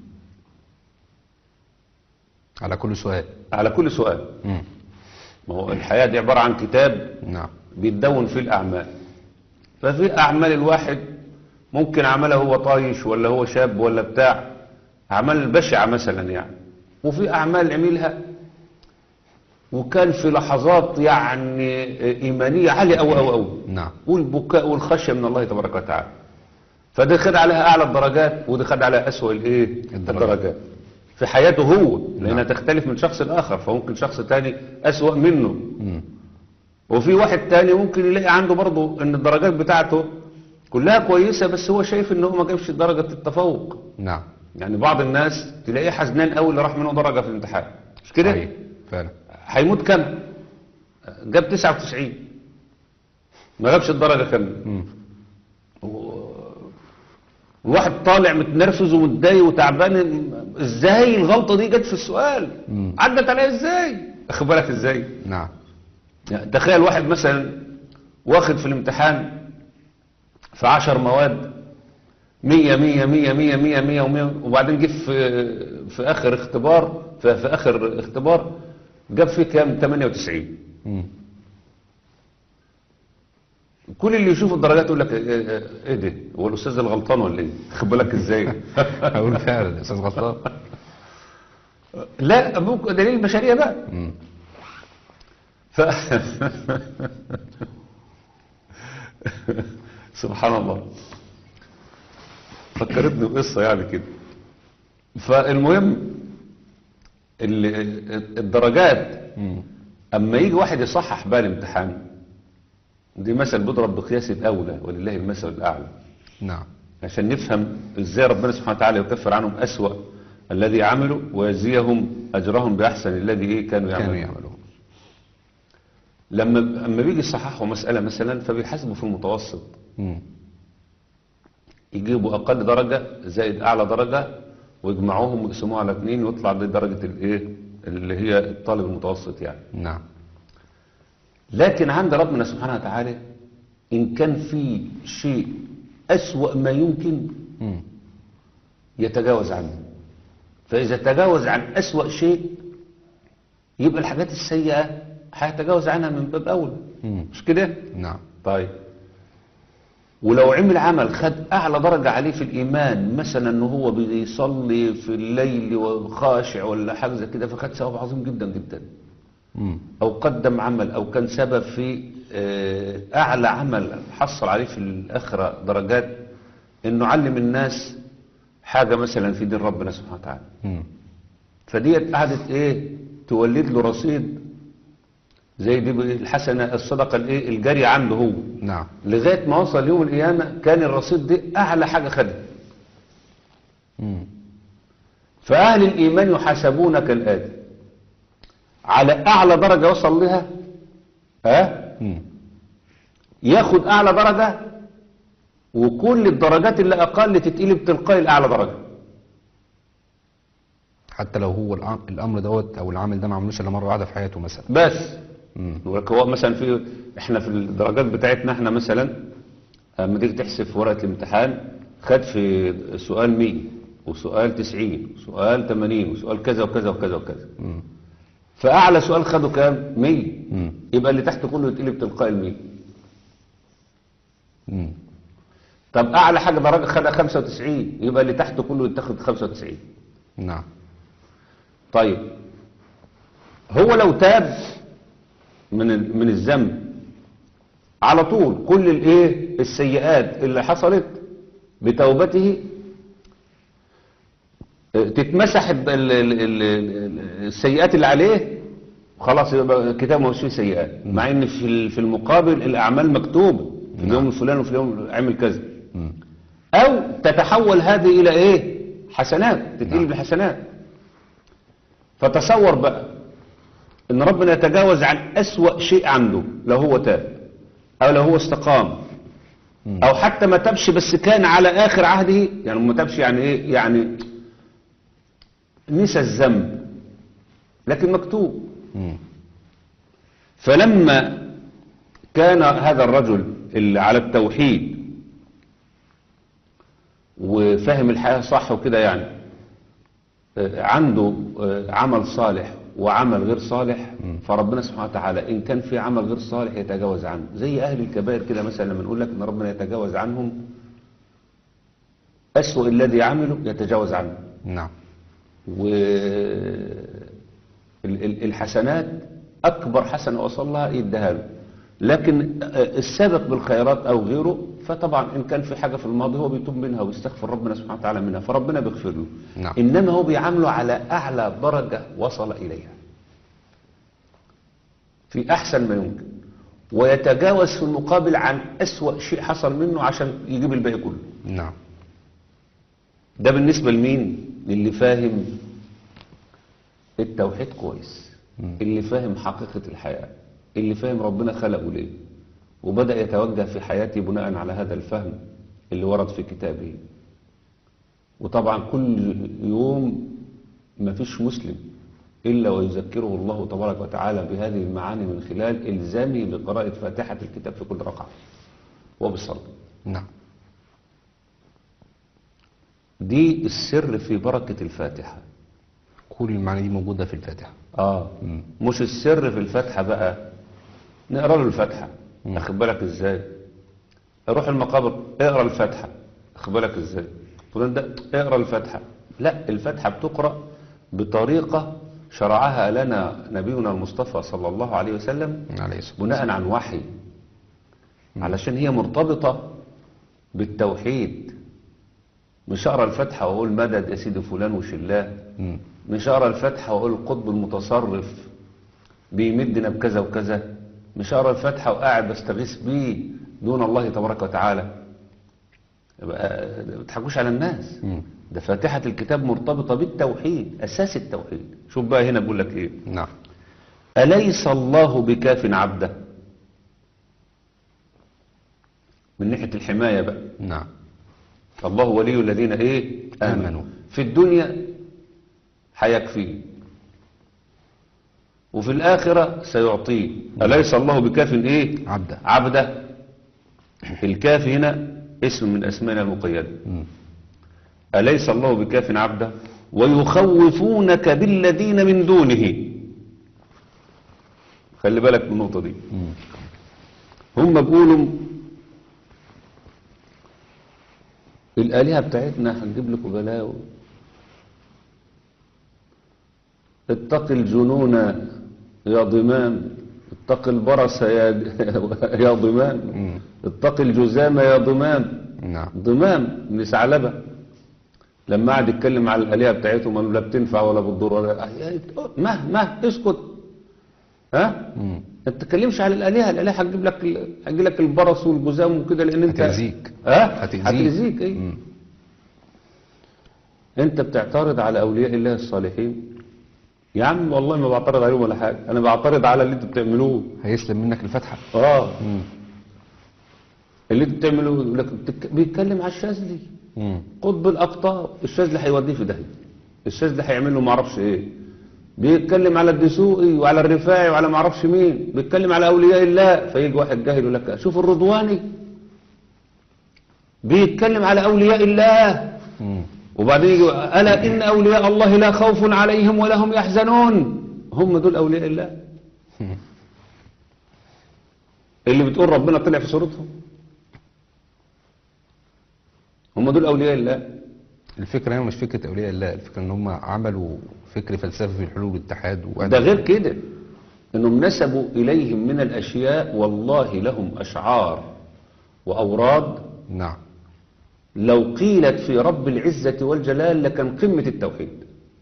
على كل سؤال على كل سؤال مم. ما هو الحياة دي عبارة عن كتاب نعم بيتدون فيه الأعمال ففي أعمال الواحد ممكن عملها هو طايش ولا هو شاب ولا بتاع أعمال بشعة مثلا يعني وفي أعمال عملها وكان في لحظات يعني إيمانية عالية أوي أوي أوي نعم والبكاء والخشية من الله تبارك وتعالى فده خد عليها أعلى الدرجات وده خد عليها أسوأ الإيه الدرجات. الدرجات في حياته هو لأنها نعم. تختلف من شخص لآخر فممكن شخص تاني أسوأ منه مم. وفي واحد تاني ممكن يلاقي عنده برضه ان الدرجات بتاعته كلها كويسة بس هو شايف ان هو ما جابش درجة التفوق نعم يعني بعض الناس تلاقيه حزنان قوي اللي راح منه درجة في الامتحان مش كده صحيح فعلا هيموت كام جاب 99 ما جابش الدرجة كاملة مم. الواحد طالع متنرفز ومتضايق وتعبان ازاي الغلطة دي جت في السؤال مم. عدت عليا ازاي اخد بالك ازاي نعم يعني تخيل واحد مثلا واخد في الامتحان في عشر مواد مية مية مية مية مية مية ومية وبعدين جه في في آخر اختبار في, في آخر اختبار جاب فيه كام 98 مم. كل اللي يشوف الدرجات يقول لك ايه, إيه, إيه ده هو الأستاذ الغلطان ولا ايه خد بالك ازاي أقول فعلا يا أستاذ غلطان لا أبوك دليل البشرية بقى مم. ف... سبحان الله فكرتني بقصة يعني كده فالمهم ال- الدرجات مم. اما يجي واحد يصحح بقى الامتحان دي مثل بيضرب بقياس الاولى ولله المثل الاعلى نعم عشان نفهم ازاي ربنا سبحانه وتعالى يكفر عنهم اسوأ الذي عملوا ويجزيهم اجرهم باحسن الذي ايه كانوا كانوا يعملون يعملون لما لما بيجي يصححوا مسألة مثلا فبيحاسبوا في المتوسط مم. يجيبوا أقل درجة زائد أعلى درجة ويجمعوهم ويقسموها على اثنين ويطلع دي درجة الإيه اللي هي الطالب المتوسط يعني نعم لكن عند ربنا سبحانه وتعالى إن كان في شيء أسوأ ما يمكن مم. يتجاوز عنه فإذا تجاوز عن أسوأ شيء يبقى الحاجات السيئة هيتجاوز عنها من باب أولى مم. مش كده؟ نعم طيب ولو عمل عمل خد اعلى درجة عليه في الايمان مثلا ان هو بيصلي في الليل وخاشع ولا حاجة زي كده فخد ثواب عظيم جدا جدا مم. او قدم عمل او كان سبب في آه، اعلى عمل حصل عليه في الاخرة درجات انه علم الناس حاجة مثلا في دين ربنا سبحانه وتعالى مم. فديت قعدت ايه تولد له رصيد زي دي الحسنة الصدقة الايه الجارية عنده هو نعم لغاية ما وصل يوم القيامة كان الرصيد ده أعلى حاجة خدها مم. فأهل الإيمان يحاسبون كالآتي على أعلى درجة وصل لها ها مم. ياخد أعلى درجة وكل الدرجات اللي أقل تتقلب تلقائي لأعلى درجة حتى لو هو الأم- الأمر دوت أو العمل ده ما عملوش إلا مرة واحدة في حياته مثلا بس مم. يقول لك هو مثلا في احنا في الدرجات بتاعتنا احنا مثلا لما تيجي تحسب في ورقة الامتحان خد في سؤال 100 وسؤال 90 وسؤال 80 وسؤال كذا وكذا وكذا وكذا مم. فأعلى سؤال خده كام 100 مم. يبقى اللي تحت كله يتقلب تلقائي ال 100 مم. طب أعلى حاجة درجة خدها 95 يبقى اللي تحت كله يتاخد 95 نعم طيب هو لو تاب من ال- من الذنب على طول كل الايه السيئات اللي حصلت بتوبته اه، تتمسح ب- ال- ال- ال- ال- السيئات اللي عليه خلاص يبقى كتاب ما فيه سيئات مع ان في ال- في المقابل الاعمال مكتوبه في اليوم الفلاني وفي اليوم عمل كذا مم. او تتحول هذه الى ايه حسنات تتقلب نعم. لحسنات فتصور بقى ان ربنا يتجاوز عن اسوأ شيء عنده لو هو تاب او لو هو استقام مم. او حتى ما تابش بس كان على اخر عهده يعني ما تابش يعني ايه يعني نسى الذنب لكن مكتوب مم. فلما كان هذا الرجل اللي على التوحيد وفهم الحياة صح وكده يعني آه، عنده آه، عمل صالح وعمل غير صالح فربنا سبحانه وتعالى إن كان في عمل غير صالح يتجاوز عنه زي أهل الكبائر كده مثلا لما نقول لك إن ربنا يتجاوز عنهم أسوأ الذي عمله يتجاوز عنه نعم والحسنات أكبر حسنة وصل لها يديها له لكن آه، السابق بالخيرات أو غيره فطبعا إن كان في حاجة في الماضي هو بيتوب منها ويستغفر ربنا سبحانه وتعالى منها فربنا بيغفر له نعم. إنما هو بيعامله على أعلى درجة وصل إليها في أحسن ما يمكن ويتجاوز في المقابل عن أسوأ شيء حصل منه عشان يجيب الباقي كله نعم ده بالنسبة لمين اللي فاهم التوحيد كويس اللي فاهم حقيقة الحياة اللي فاهم ربنا خلقه ليه وبدأ يتوجه في حياته بناء على هذا الفهم اللي ورد في كتابه وطبعا كل يوم ما فيش مسلم إلا ويذكره الله تبارك وتعالى بهذه المعاني من خلال إلزامه بقراءة فاتحة الكتاب في كل ركعة وبالصلاة نعم دي السر في بركة الفاتحة كل المعاني دي موجودة في الفاتحة اه مش السر في الفاتحة بقى نقرا له الفاتحة اخد بالك ازاي روح المقابر اقرا الفاتحة اخد بالك ازاي فلان ده اقرا الفاتحة لا الفاتحة بتقرا بطريقة شرعها لنا نبينا المصطفى صلى الله عليه وسلم عليه الصلاة بناء عن وحي علشان هي مرتبطة بالتوحيد مش اقرا الفاتحة واقول مدد يا سيدي فلان وشلاه مم. مش اقرا الفاتحه واقول القطب المتصرف بيمدنا بكذا وكذا مش اقرا الفاتحه وقاعد بستغيث بيه دون الله تبارك وتعالى يبقى ما تضحكوش على الناس مم. ده فاتحه الكتاب مرتبطه بالتوحيد اساس التوحيد شوف بقى هنا بيقول لك ايه نعم اليس الله بكاف عبده من ناحيه الحمايه بقى نعم الله ولي الذين ايه آمنوا. في الدنيا هيكفيه وفي الآخرة سيعطيه أليس الله بكاف ايه عبده. عبده الكاف هنا اسم من أسمائنا المقيدة مم. أليس الله بكاف عبده ويخوفونك بالذين من دونه خلي بالك من النقطة دي مم. هم بيقولوا الآلهة بتاعتنا هنجيب لكم بلاوي اتق الجنون يا ضمام اتق البرص يا يا ضمام اتق الجزام يا ضمام نعم ضمام من ثعلبة لما قعد يتكلم على الآلهة بتاعتهم قالوا لا بتنفع ولا بتضر ولا ما ما اسكت ها مم. ما تتكلمش على الآلهة الآلهة هتجيب لك ال- هتجيب لك البرص والجزام وكده لأن أنت هتأذيك. ها هتأذيك. هتأذيك أي مم. أنت بتعترض على أولياء الله الصالحين يا عم والله ما بعترض عليهم ولا حاجة أنا بعترض على اللي أنتوا بتعملوه هيسلم منك الفتحة اه مم. اللي أنتوا بتعملوه يقول لك بتك- بيتكلم على الشاذلي مم. قطب الأقطاب الشاذلي هيوديه في داهية الشاذلي هيعمل له ما اعرفش ايه بيتكلم على الدسوقي وعلى الرفاعي وعلى ما اعرفش مين بيتكلم على اولياء الله فيجي واحد جاهل يقول لك شوف الرضواني بيتكلم على اولياء الله مم. وبعدين يجي الا ان اولياء الله لا خوف عليهم ولا هم يحزنون هم دول اولياء الله اللي بتقول ربنا طلع في صورتهم هم دول اولياء الله الفكرة هنا مش فكرة أولياء الله الفكرة إن هم عملوا فكر فلسفي في الحلول والاتحاد ده غير كده انهم نسبوا اليهم من الاشياء والله لهم اشعار واوراد نعم لو قيلت في رب العزة والجلال لكان قمة التوحيد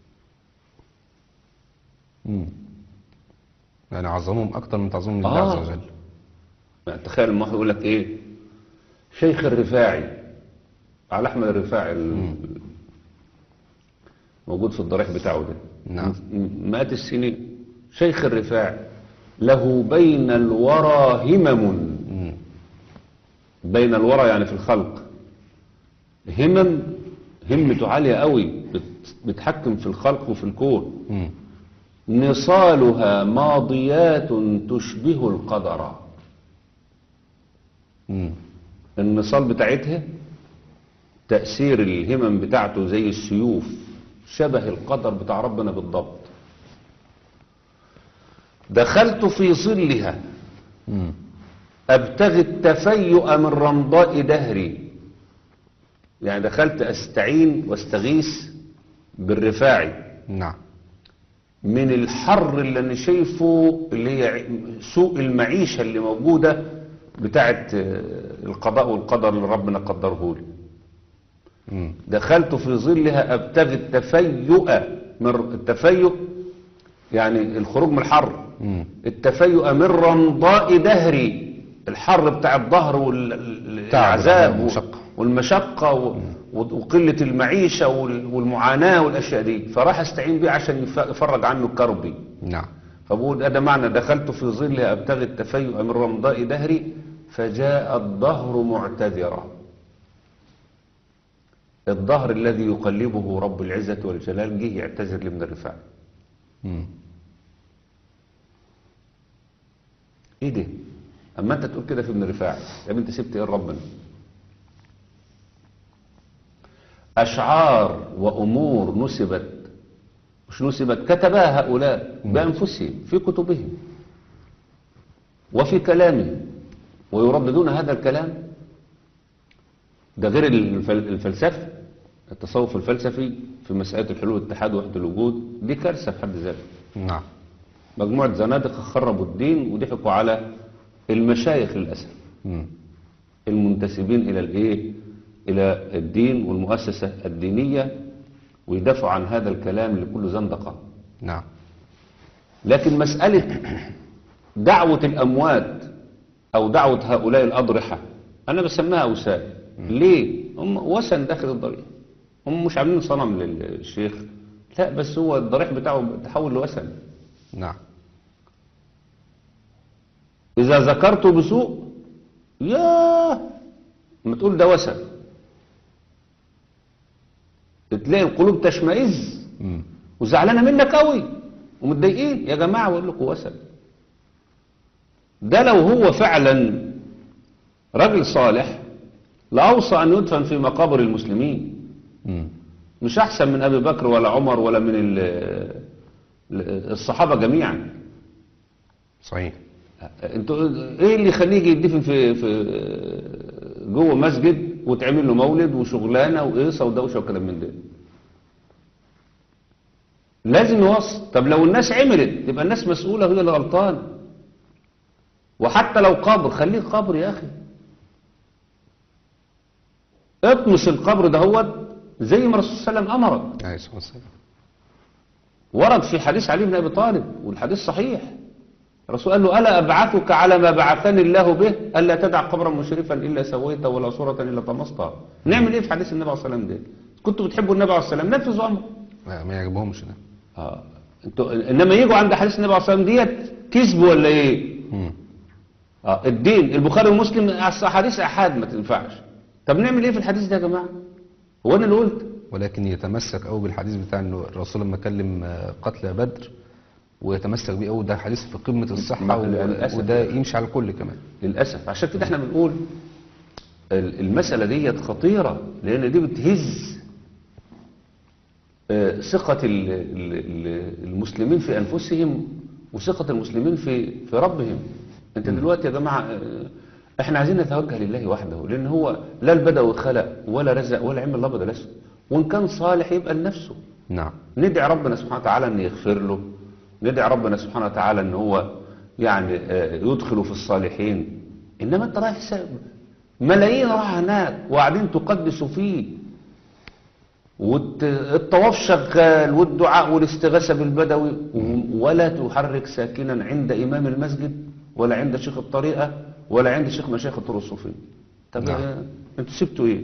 مم. يعني عظمهم أكتر من تعظيم الله آه. عز وجل يعني تخيل لما واحد يقول لك ايه شيخ الرفاعي على احمد الرفاعي ال- موجود في الضريح بتاعه ده نعم. م- مئات السنين شيخ الرفاع له بين الورى همم مم. بين الورى يعني في الخلق همم همته عالية قوي بت- بتحكم في الخلق وفي الكون مم. نصالها ماضيات تشبه القدر مم. النصال بتاعتها تأثير الهمم بتاعته زي السيوف شبه القدر بتاع ربنا بالضبط دخلت في ظلها مم. أبتغي التفيؤ من رمضاء دهري يعني دخلت أستعين واستغيث بالرفاعي نعم من الحر اللي أنا شايفه اللي هي ع- سوء المعيشة اللي موجودة بتاعت آه، القضاء والقدر اللي ربنا قدره لي مم. دخلت في ظلها أبتغي التفيؤ من التفيؤ يعني الخروج من الحر مم. التفيؤ من رمضاء دهري الحر بتاع الظهر تعب والعذاب والمشقة. والمشقة و- وقلة المعيشة وال- والمعاناة والأشياء دي فراح استعين بيه عشان يف- يفرج عنه كربي نعم فبقول ده معنى دخلت في ظلها أبتغي التفيؤ من رمضاء دهري فجاء الدهر معتذرا الظهر الذي يقلبه رب العزة والجلال جه يعتذر لي من الرفاع مم. ايه ده اما انت تقول كده في ابن رفاعي يا ابني انت سبت ايه لربنا اشعار وامور نسبت مش نسبت كتبها هؤلاء بانفسهم في كتبهم وفي كلامهم ويرددون هذا الكلام ده غير الفل- الفلسفه التصوف الفلسفي في مسألة الحلول والاتحاد وحدة الوجود دي كارثة في حد ذاتها نعم مجموعة زنادقة خربوا الدين وضحكوا على المشايخ للأسف مم. المنتسبين إلى الإيه؟ إلى الدين والمؤسسة الدينية ويدافعوا عن هذا الكلام لكل زندقة نعم لكن مسألة دعوة الأموات أو دعوة هؤلاء الأضرحة أنا بسميها أوسان ليه؟ هم وثن داخل الضريح هم مش عاملين صنم للشيخ لا بس هو الضريح بتاعه تحول لوثن نعم إذا ذكرته بسوء ياه ما تقول ده وثن تلاقي القلوب تشمئز مم. وزعلانه منك قوي ومتضايقين يا جماعه بقول لكم وثن ده لو هو فعلا راجل صالح لاوصى ان يدفن في مقابر المسلمين مم. مش احسن من ابي بكر ولا عمر ولا من ال- ال- الصحابه جميعا صحيح انتوا ايه اللي يخليه يجي يدفن في في جوه مسجد وتعمل له مولد وشغلانه وقيصه ودوشه وكلام من ده لازم يوصل طب لو الناس عملت تبقى الناس مسؤوله هي اللي غلطانه وحتى لو قبر خليه قبر يا اخي اطمس القبر دهوت زي ما الرسول صلى الله عليه وسلم امرك عليه الصلاة والسلام ورد في حديث علي بن ابي طالب والحديث صحيح الرسول قال له الا ابعثك على ما بعثني الله به الا تدع قبرا مشرفا الا سويته ولا صوره الا طمستها نعمل ايه في حديث النبي عليه الصلاه والسلام ده كنتوا بتحبوا النبي عليه الصلاه والسلام نفذوا امره لا، ما يعجبهمش ده اه انتوا انما يجوا عند حديث النبي عليه الصلاه والسلام ديت كذب ولا ايه مم. اه الدين البخاري ومسلم احاديث احاد ما تنفعش طب نعمل ايه في الحديث ده يا جماعه هو انا اللي قلت ولكن يتمسك قوي بالحديث بتاع انه الرسول لما كلم آه، قتلى بدر ويتمسك بيه قوي ده حديث في قمة مع- الصحة و- للأسف. وده يمشي على الكل كمان للأسف عشان كده احنا بنقول ال- المسألة ديت خطيرة لأن دي بتهز آه، ثقة ال- ال- ال- المسلمين في أنفسهم وثقة المسلمين في في ربهم أنت دلوقتي يا جماعة آه، احنا عايزين نتوجه لله وحده لأن هو لا البدوي خلق ولا رزق ولا عمل الأبيض الأسود وإن كان صالح يبقى لنفسه نعم ندعي ربنا سبحانه وتعالى ان يغفر له ندعي ربنا سبحانه وتعالى ان هو يعني آه، يدخله في الصالحين انما انت رايح ساب ملايين راح هناك وقاعدين تقدسوا فيه والطواف شغال والدعاء والاستغاثة بالبدوي و- ولا تحرك ساكنا عند إمام المسجد ولا عند شيخ الطريقة ولا عند شيخ مشايخ الطرق الصوفية طب نعم. آه، انتوا سبتوا ايه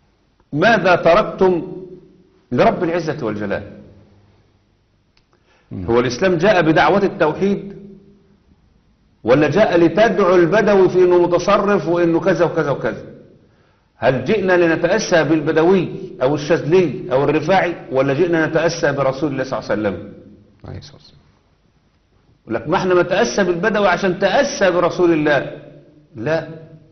ماذا تركتم لرب العزة والجلال هو الإسلام جاء بدعوة التوحيد ولا جاء لتدعو البدوي في انه متصرف وانه كذا وكذا وكذا هل جئنا لنتأسى بالبدوي او الشاذلي او الرفاعي ولا جئنا نتأسى برسول الله صلى الله عليه وسلم عليه الصلاة والسلام يقول لك ما احنا نتأسى بالبدوي عشان تأسى برسول الله لا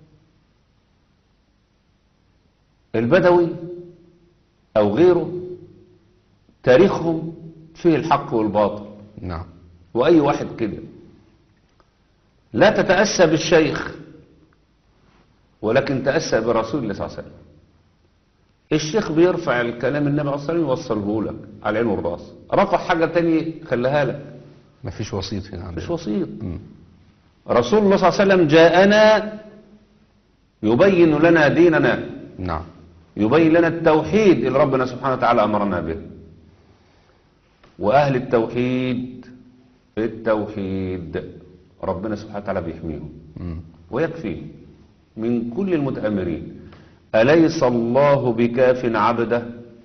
البدوي او غيره تاريخهم فيه الحق والباطل نعم واي واحد كده لا تتأسى بالشيخ ولكن تأسى برسول الله صلى الله عليه وسلم الشيخ بيرفع الكلام النبي عليه الصلاة والسلام يوصله لك على العين والراس رفع حاجة تانية خلاها لك ما فيش وسيط هنا عندنا مش وسيط مم. رسول الله صلى الله عليه وسلم جاءنا يبين لنا ديننا نعم يبين لنا التوحيد اللي ربنا سبحانه وتعالى أمرنا به وأهل التوحيد التوحيد ربنا سبحانه وتعالى بيحميهم مم. ويكفي من كل المتأمرين أليس الله بكاف عبده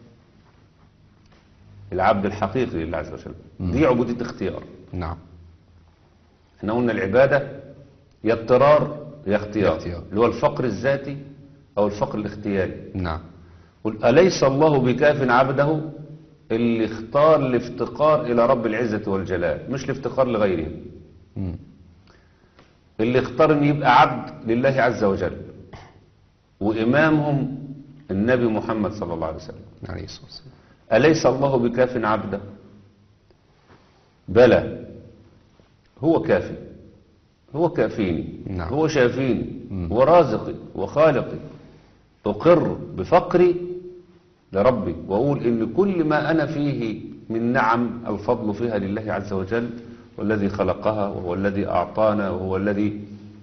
العبد الحقيقي لله عز وجل دي عبودية اختيار نعم احنا قلنا العبادة يا اضطرار يا اختيار اختيار. اللي هو الفقر الذاتي أو الفقر الاختياري نعم قل أليس الله بكاف عبده اللي اختار الافتقار إلى رب العزة والجلال مش الافتقار لغيره مم. اللي اختار ان يبقى عبد لله عز وجل وإمامهم النبي محمد صلى الله عليه وسلم عليه الصلاة والسلام أليس الله بكاف عبده بلى هو كافي هو كافيني نعم. هو شافيني ورازقي وخالقي أقر بفقري لربي وأقول إن كل ما أنا فيه من نعم الفضل فيها لله عز وجل والذي خلقها وهو الذي أعطانا وهو الذي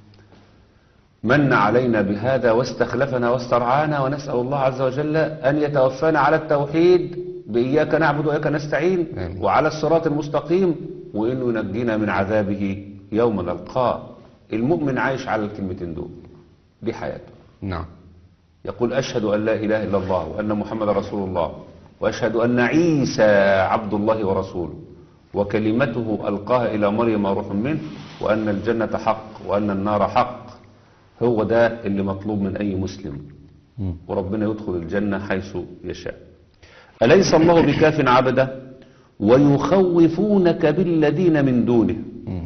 من علينا بهذا واستخلفنا واسترعانا ونسأل الله عز وجل أن يتوفانا على التوحيد بإياك نعبد وإياك نستعين آمين. وعلى الصراط المستقيم وإنه ينجينا من عذابه يوم نلقاه المؤمن عايش على الكلمتين دول دي حياته نعم يقول أشهد أن لا إله إلا الله وأن محمد رسول الله وأشهد أن عيسى عبد الله ورسوله وكلمته ألقاها إلى مريم روح منه وأن الجنة حق وأن النار حق هو ده اللي مطلوب من أي مسلم مم. وربنا يدخل الجنة حيث يشاء أليس الله بكاف عبده ويخوفونك بالذين من دونه مم.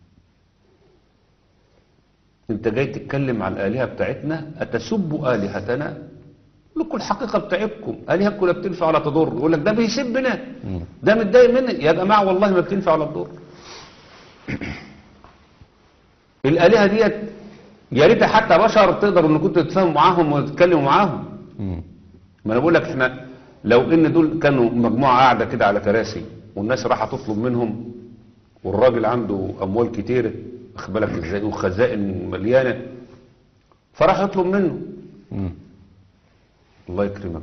انت جاي تتكلم على الآلهة بتاعتنا أتسب آلهتنا لكم الحقيقة بتاعتكم آلهة كلها بتنفع ولا تضر يقول لك ده بيسبنا مم. ده متضايق مني يا جماعة والله ما بتنفع ولا تضر الآلهة ديت يا ريت حتى بشر تقدروا ان كنتوا تتفاهموا معاهم وتتكلموا معاهم مم. ما انا بقول لك احنا لو ان دول كانوا مجموعة قاعدة كده على كراسي والناس راح تطلب منهم والراجل عنده اموال كتيرة واخد بالك ازاي وخزائن مليانة فراح يطلب منه مم. الله يكرمك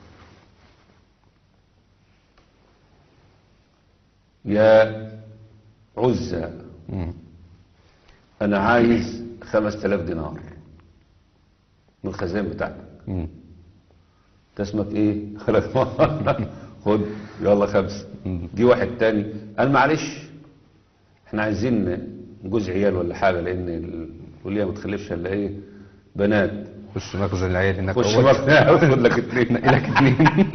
يا عزة مم. انا عايز خمس تلاف دينار من الخزائن بتاعتك مم. انت اسمك ايه خلك خد يلا خمسة مم. جه واحد تاني قال معلش احنا عايزين جوز عيال ولا حاجة لان الكلية ما تخلفش الا ايه بنات خش مخزن العيال هناك خش أول. مكنة خد لك اتنين نقلك اتنين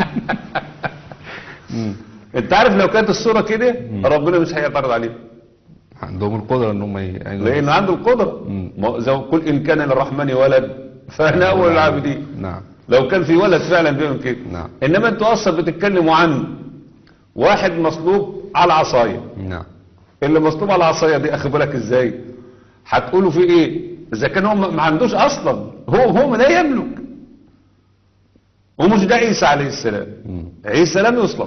انت عارف لو كانت الصورة كده ربنا مش هيعترض عليها عندهم القدرة ان هم يعينوا لان عنده القدرة مم. ما- زي قل ان كان للرحمن ولد فانا اول العابدين نعم لو كان في ولد فعلا بيعمل كده نعم. انما انتوا اصلا بتتكلموا عن واحد مصلوب على العصايه نعم اللي مصلوب على العصايه دي اخد بالك ازاي هتقولوا فيه ايه اذا كان هو ما عندوش اصلا هو هو لا يملك ومش ده عيسى عليه السلام مم. عيسى لم يصلب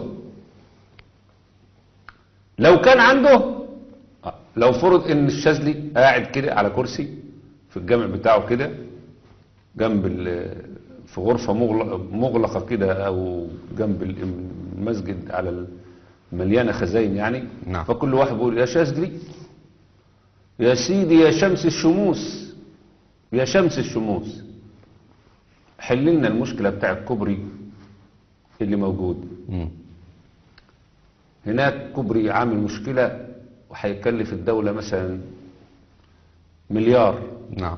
لو كان عنده لو فرض ان الشاذلي قاعد كده على كرسي في الجامع بتاعه كده جنب ال- في غرفة مغلقة, مغلقة كده او جنب المسجد على ال- مليانة خزاين يعني نعم. فكل واحد بيقول يا شاذلي يا سيدي يا شمس الشموس يا شمس الشموس حل لنا المشكلة بتاع الكوبري اللي موجود مم. هناك كوبري عامل مشكلة وهيكلف الدولة مثلا مليار نعم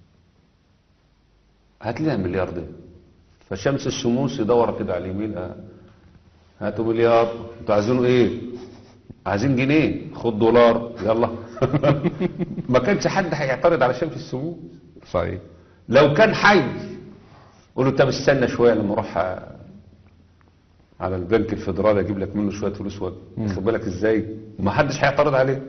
هات لنا المليار ده فشمس الشموس يدور كده على اليمين آه. هاتوا مليار انتوا عايزينه ايه عايزين جنيه خد دولار يلا ما كانش حد هيعترض على شمس الشموس صحيح لو كان حي قول له طب استنى شويه لما اروح ع- على البنك الفيدرالي اجيب لك منه شويه فلوس واجي خد بالك ازاي ما حدش هيعترض عليه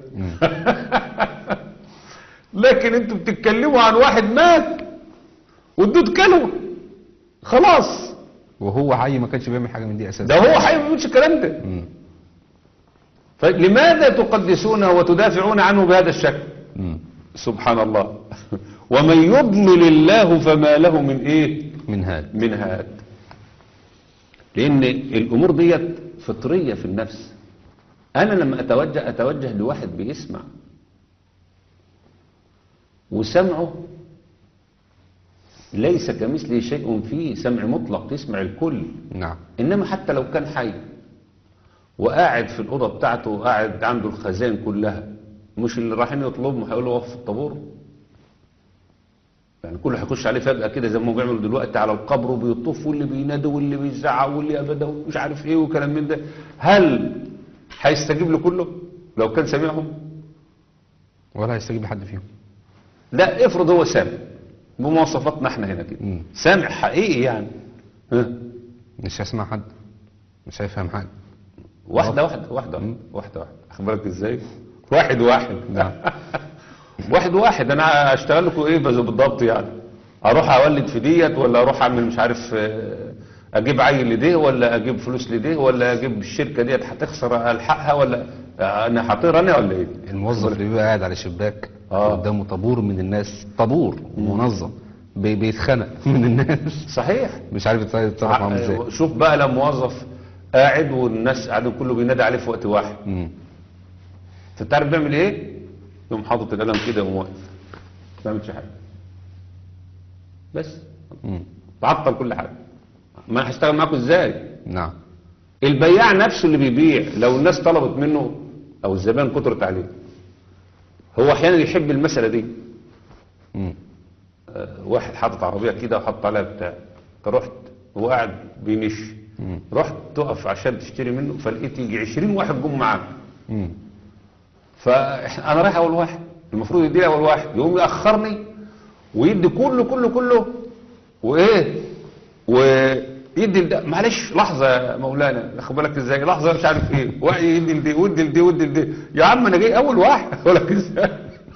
لكن انتوا بتتكلموا عن واحد مات وادوه كلمه خلاص وهو حي ما كانش بيعمل حاجة من دي أساسا ده هو حي ما بيقولش الكلام ده مم. فلماذا تقدسونه وتدافعون عنه بهذا الشكل مم. سبحان الله ومن يضلل الله فما له من ايه من هذا من هاد لان الامور ديت فطريه في النفس انا لما اتوجه اتوجه لواحد بيسمع وسمعه ليس كمثله شيء فيه سمع مطلق يسمع الكل نعم انما حتى لو كان حي وقاعد في الاوضه بتاعته وقاعد عنده الخزائن كلها مش اللي رايحين يطلبوا هيقولوا وقف في الطابور يعني كله هيخش عليه فجاه كده زي ما هم بيعملوا دلوقتي على القبر وبيطوف واللي بينادوا واللي بيزعق واللي ابدا ومش عارف ايه وكلام من ده هل هيستجيب لكله لو كان سامعهم ولا هيستجيب لحد فيهم لا افرض هو سامع بمواصفاتنا احنا هنا كده مم. سامع حقيقي يعني ها مش هيسمع حد مش هيفهم حاجة واحدة واحدة واحدة واحدة واحدة واحدة بالك ازاي واحد واحد نعم. واحد واحد انا اشتغل لكم ايه بس بالضبط يعني اروح اولد في ديت ولا اروح اعمل مش عارف آه، اجيب عيل لده ولا اجيب فلوس لده ولا اجيب الشركة ديت هتخسر الحقها ولا آه، انا هطير انا ولا ايه الموظف اللي بيبقى قاعد على شباك آه. قدامه طابور من الناس طابور منظم بي- بيتخنق من الناس صحيح مش عارف يتص- يتصرف معاهم ازاي شوف بقى لما موظف قاعد والناس قاعدين كله بينادي عليه في وقت واحد مم. انت تعرف بيعمل ايه يقوم حاطط القلم كده يقوم واقف ما بيعملش حاجه بس مم. تعطل كل حاجه ما هشتغل معاكم ازاي نعم البياع نفسه اللي بيبيع لو الناس طلبت منه او الزبائن كترت عليه هو احيانا يحب المساله دي مم. آه، واحد حاطط عربيه كده وحط عليها بتاع فرحت هو قاعد بينش مم. رحت تقف عشان تشتري منه فلقيت يجي 20 واحد جم معاه مم. فانا رايح اول واحد المفروض يديني اول واحد يقوم ياخرني ويدي كله كله كله وايه ويدي لده معلش لحظه يا مولانا خد بالك ازاي لحظه مش عارف ايه واحد يدي لدي ودي لدي ودي لدي يا عم انا جاي اول واحد اقول لك ازاي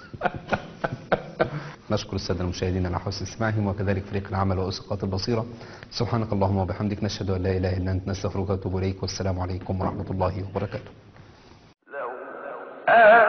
نشكر السادة المشاهدين على حسن استماعهم وكذلك فريق العمل وأسقاط البصيرة سبحانك اللهم وبحمدك نشهد أن لا إله إلا أنت نستغفرك ونتوب إليك والسلام عليكم ورحمة الله وبركاته لو آمنوا